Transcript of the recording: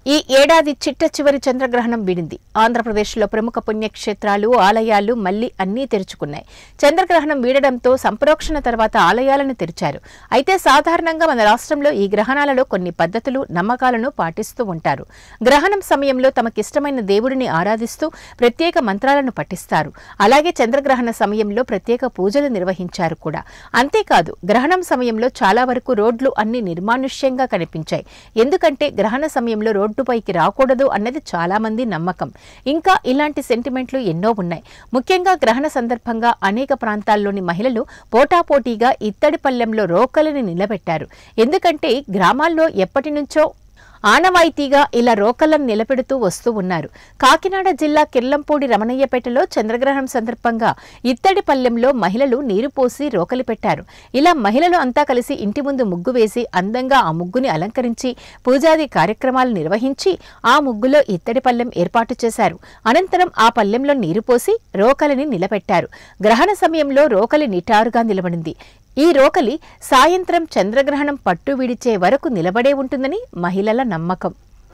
ఈ ఏడాది చిట్ట చివరి చంద్రగ్రహణం వీడింది ఆంధ్రప్రదేశ్లో ప్రముఖ పుణ్యక్షేత్రాలు ఆలయాలు మళ్లీ అన్నీ తెరుచుకున్నాయి చంద్రగ్రహణం వీడడంతో సంప్రోక్షణ తర్వాత ఆలయాలను తెరిచారు అయితే సాధారణంగా మన రాష్ట్రంలో ఈ గ్రహణాలలో కొన్ని పద్ధతులు నమ్మకాలను పాటిస్తూ ఉంటారు గ్రహణం సమయంలో తమకిష్టమైన దేవుడిని ఆరాధిస్తూ ప్రత్యేక మంత్రాలను పఠిస్తారు అలాగే చంద్రగ్రహణ సమయంలో ప్రత్యేక పూజలు నిర్వహించారు కూడా అంతేకాదు గ్రహణం సమయంలో చాలా వరకు రోడ్లు అన్ని నిర్మానుష్యంగా కనిపించాయి ఎందుకంటే గ్రహణ సమయంలో రోడ్డుపైకి రాకూడదు అన్నది చాలా మంది నమ్మకం ఇంకా ఇలాంటి సెంటిమెంట్లు ఎన్నో ఉన్నాయి ముఖ్యంగా గ్రహణ సందర్భంగా అనేక ప్రాంతాల్లోని మహిళలు పోటాపోటీగా ఇత్తడి పల్లెంలో రోకలిని నిలబెట్టారు ఎందుకంటే గ్రామాల్లో ఎప్పటి నుంచో ఆనవాయితీగా ఇలా రోకలను నిలబెడుతూ వస్తూ ఉన్నారు కాకినాడ జిల్లా కిర్లంపూడి రమణయ్యపేటలో చంద్రగ్రహణం సందర్భంగా ఇత్తడి పల్లెంలో మహిళలు నీరు పోసి రోకలి పెట్టారు ఇలా మహిళలు అంతా కలిసి ఇంటి ముందు ముగ్గు వేసి అందంగా ఆ ముగ్గుని అలంకరించి పూజాది కార్యక్రమాలు నిర్వహించి ఆ ముగ్గులో ఇత్తడి పల్లెం ఏర్పాటు చేశారు అనంతరం ఆ పల్లెంలో నీరు పోసి రోకలిని నిలబెట్టారు గ్రహణ సమయంలో రోకలి నిటారుగా నిలబడింది ఈ రోకలి సాయంత్రం చంద్రగ్రహణం పట్టు విడిచే వరకు నిలబడే ఉంటుందని మహిళల నమ్మకం